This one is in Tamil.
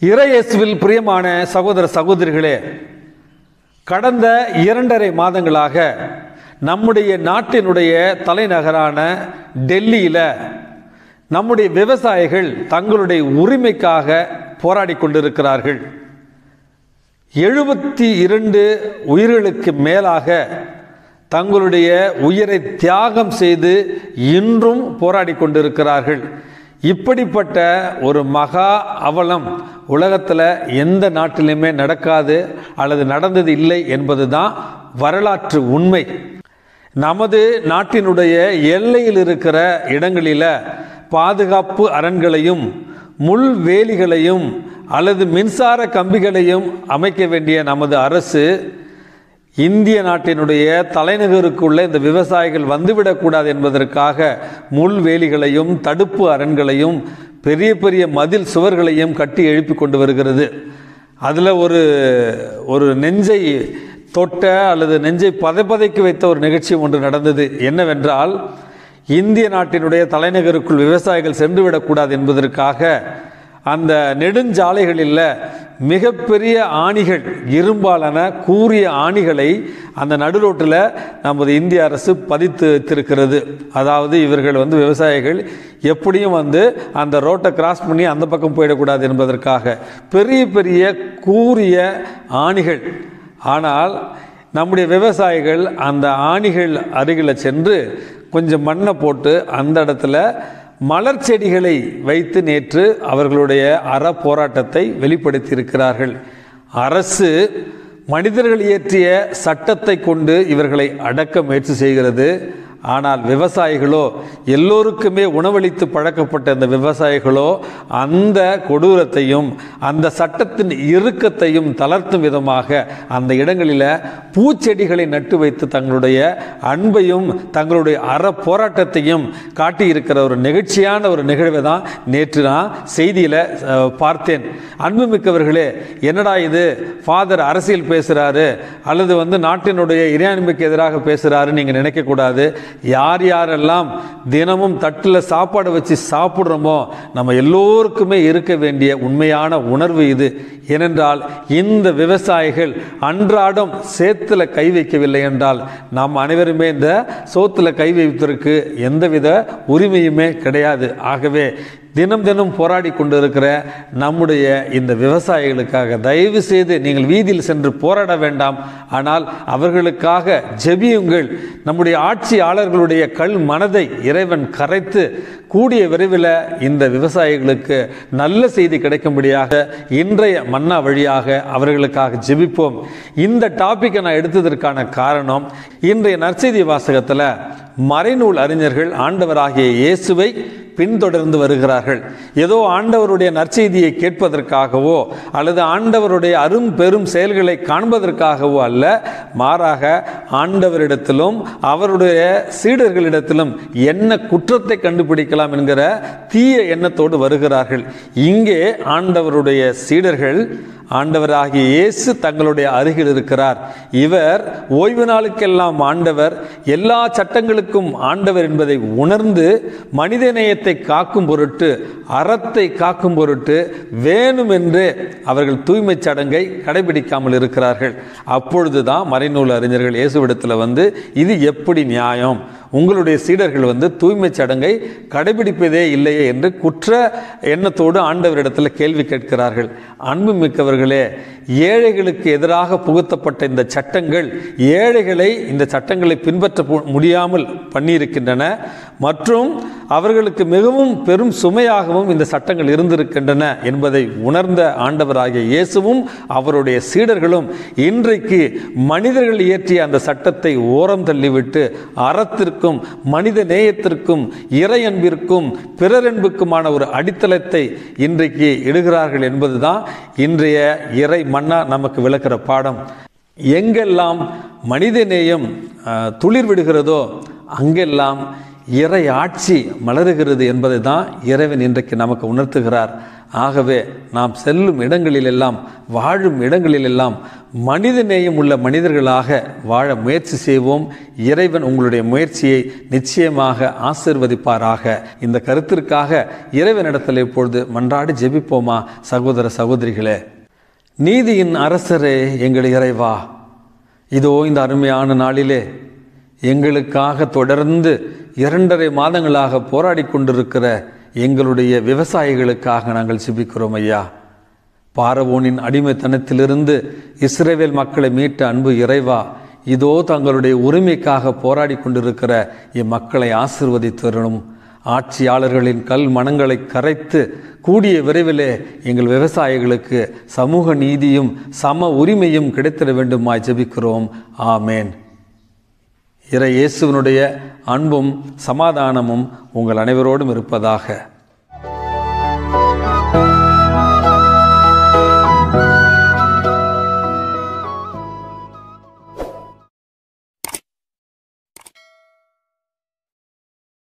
இறையேசுவில் பிரியமான சகோதர சகோதரிகளே கடந்த இரண்டரை மாதங்களாக நம்முடைய நாட்டினுடைய தலைநகரான டெல்லியில் நம்முடைய விவசாயிகள் தங்களுடைய உரிமைக்காக போராடி கொண்டிருக்கிறார்கள் எழுபத்தி இரண்டு உயிர்களுக்கு மேலாக தங்களுடைய உயிரை தியாகம் செய்து இன்றும் போராடி கொண்டிருக்கிறார்கள் இப்படிப்பட்ட ஒரு மகா அவலம் உலகத்தில் எந்த நாட்டிலுமே நடக்காது அல்லது நடந்தது இல்லை என்பது தான் வரலாற்று உண்மை நமது நாட்டினுடைய எல்லையில் இருக்கிற இடங்களில் பாதுகாப்பு அரண்களையும் முள் வேலிகளையும் அல்லது மின்சார கம்பிகளையும் அமைக்க வேண்டிய நமது அரசு இந்திய நாட்டினுடைய தலைநகருக்குள்ள இந்த விவசாயிகள் வந்துவிடக்கூடாது என்பதற்காக முள்வேலிகளையும் தடுப்பு அரண்களையும் பெரிய பெரிய மதில் சுவர்களையும் கட்டி எழுப்பி கொண்டு வருகிறது அதில் ஒரு ஒரு நெஞ்சை தொட்ட அல்லது நெஞ்சை பதைப்பதைக்கு வைத்த ஒரு நிகழ்ச்சி ஒன்று நடந்தது என்னவென்றால் இந்திய நாட்டினுடைய தலைநகருக்குள் விவசாயிகள் சென்றுவிடக்கூடாது என்பதற்காக அந்த நெடுஞ்சாலைகளில் மிகப்பெரிய ஆணிகள் இரும்பாலான கூறிய ஆணிகளை அந்த நடுரோட்டில் நமது இந்திய அரசு பதித்து வைத்திருக்கிறது அதாவது இவர்கள் வந்து விவசாயிகள் எப்படியும் வந்து அந்த ரோட்டை கிராஸ் பண்ணி அந்த பக்கம் போயிடக்கூடாது என்பதற்காக பெரிய பெரிய கூறிய ஆணிகள் ஆனால் நம்முடைய விவசாயிகள் அந்த ஆணிகள் அருகில் சென்று கொஞ்சம் மண்ணை போட்டு அந்த இடத்துல மலர் செடிகளை வைத்து நேற்று அவர்களுடைய அற போராட்டத்தை வெளிப்படுத்தியிருக்கிறார்கள் அரசு மனிதர்கள் இயற்றிய சட்டத்தை கொண்டு இவர்களை அடக்க முயற்சி செய்கிறது ஆனால் விவசாயிகளோ எல்லோருக்குமே உணவளித்து பழக்கப்பட்ட இந்த விவசாயிகளோ அந்த கொடூரத்தையும் அந்த சட்டத்தின் இறுக்கத்தையும் தளர்த்தும் விதமாக அந்த இடங்களில் பூச்செடிகளை நட்டு வைத்து தங்களுடைய அன்பையும் தங்களுடைய அற போராட்டத்தையும் காட்டியிருக்கிற ஒரு நிகழ்ச்சியான ஒரு நிகழ்வை தான் நேற்று நான் செய்தியில் பார்த்தேன் அன்புமிக்கவர்களே என்னடா இது ஃபாதர் அரசியல் பேசுகிறாரு அல்லது வந்து நாட்டினுடைய இறையாண்மைக்கு எதிராக பேசுகிறாரு நீங்கள் நினைக்கக்கூடாது யார் யாரெல்லாம் தினமும் தட்டில் சாப்பாடு வச்சு சாப்பிட்றோமோ நம்ம எல்லோருக்குமே இருக்க வேண்டிய உண்மையான உணர்வு இது ஏனென்றால் இந்த விவசாயிகள் அன்றாடம் சேத்துல கை வைக்கவில்லை என்றால் நாம் அனைவருமே இந்த சோத்தில் கை வைப்பதற்கு எந்தவித உரிமையுமே கிடையாது ஆகவே தினம் தினம் போராடி கொண்டிருக்கிற நம்முடைய இந்த விவசாயிகளுக்காக தயவு செய்து நீங்கள் வீதியில் சென்று போராட வேண்டாம் ஆனால் அவர்களுக்காக ஜெபியுங்கள் நம்முடைய ஆட்சியாளர்களுடைய கல் மனதை இறைவன் கரைத்து கூடிய விரைவில் இந்த விவசாயிகளுக்கு நல்ல செய்தி கிடைக்கும்படியாக இன்றைய மன்னா வழியாக அவர்களுக்காக ஜெபிப்போம் இந்த டாப்பிக்கை நான் எடுத்ததற்கான காரணம் இன்றைய நற்செய்தி வாசகத்தில் மறைநூல் அறிஞர்கள் ஆண்டவராகிய இயேசுவை பின்தொடர்ந்து வருகிறார்கள் ஏதோ ஆண்டவருடைய நற்செய்தியை கேட்பதற்காகவோ அல்லது ஆண்டவருடைய அரும் பெரும் செயல்களை காண்பதற்காகவோ அல்ல மாறாக ஆண்டவரிடத்திலும் அவருடைய சீடர்களிடத்திலும் என்ன குற்றத்தை கண்டுபிடிக்கலாம் என்கிற தீய எண்ணத்தோடு வருகிறார்கள் இங்கே ஆண்டவருடைய சீடர்கள் ஆண்டவராகிய இயேசு தங்களுடைய அருகில் இருக்கிறார் இவர் ஓய்வு நாளுக்கெல்லாம் ஆண்டவர் எல்லா சட்டங்களுக்கும் ஆண்டவர் என்பதை உணர்ந்து மனிதநேயத்தை காக்கும் பொருட்டு அறத்தை காக்கும் பொருட்டு வேணுமென்று அவர்கள் தூய்மை சடங்கை கடைபிடிக்காமல் இருக்கிறார்கள் அப்பொழுதுதான் மறைநூல் அறிஞர்கள் இயேசுவிடத்தில் வந்து இது எப்படி நியாயம் உங்களுடைய சீடர்கள் வந்து தூய்மை சடங்கை கடைபிடிப்பதே இல்லையே என்று குற்ற எண்ணத்தோடு ஆண்டவரிடத்தில் கேள்வி கேட்கிறார்கள் அன்பு மிக்கவர்களே ஏழைகளுக்கு எதிராக புகுத்தப்பட்ட இந்த சட்டங்கள் ஏழைகளை இந்த சட்டங்களை பின்பற்ற முடியாமல் பண்ணியிருக்கின்றன மற்றும் அவர்களுக்கு மிகவும் பெரும் சுமையாகவும் இந்த சட்டங்கள் இருந்திருக்கின்றன என்பதை உணர்ந்த ஆண்டவராகிய இயேசுவும் அவருடைய சீடர்களும் இன்றைக்கு மனிதர்கள் இயற்றிய அந்த சட்டத்தை ஓரம் தள்ளிவிட்டு அறத்திற்கும் மனித நேயத்திற்கும் இறையன்பிற்கும் பிறரன்புக்குமான ஒரு அடித்தளத்தை இன்றைக்கு இடுகிறார்கள் என்பதுதான் இன்றைய இறை மன்னா நமக்கு விளக்கிற பாடம் எங்கெல்லாம் மனித நேயம் துளிர் விடுகிறதோ அங்கெல்லாம் இறை ஆட்சி மலருகிறது என்பதை தான் இறைவன் இன்றைக்கு நமக்கு உணர்த்துகிறார் ஆகவே நாம் செல்லும் இடங்களிலெல்லாம் வாழும் இடங்களிலெல்லாம் மனித நேயம் உள்ள மனிதர்களாக வாழ முயற்சி செய்வோம் இறைவன் உங்களுடைய முயற்சியை நிச்சயமாக ஆசிர்வதிப்பாராக இந்த கருத்திற்காக இறைவனிடத்தில் இப்பொழுது மன்றாடி ஜெபிப்போமா சகோதர சகோதரிகளே நீதியின் அரசரே எங்கள் இறைவா இதோ இந்த அருமையான நாளிலே எங்களுக்காக தொடர்ந்து இரண்டரை மாதங்களாக போராடி கொண்டிருக்கிற எங்களுடைய விவசாயிகளுக்காக நாங்கள் சிபிக்கிறோம் ஐயா பாரவோனின் அடிமைத்தனத்திலிருந்து இஸ்ரேவேல் மக்களை மீட்ட அன்பு இறைவா இதோ தங்களுடைய உரிமைக்காக போராடி கொண்டிருக்கிற இம்மக்களை ஆசிர்வதித்தரணும் ஆட்சியாளர்களின் கல் மனங்களை கரைத்து கூடிய விரைவிலே எங்கள் விவசாயிகளுக்கு சமூக நீதியும் சம உரிமையும் கிடைத்திட வேண்டுமாய் ஜெபிக்கிறோம் ஆமேன் இறை இயேசுவனுடைய அன்பும் சமாதானமும் உங்கள் அனைவரோடும் இருப்பதாக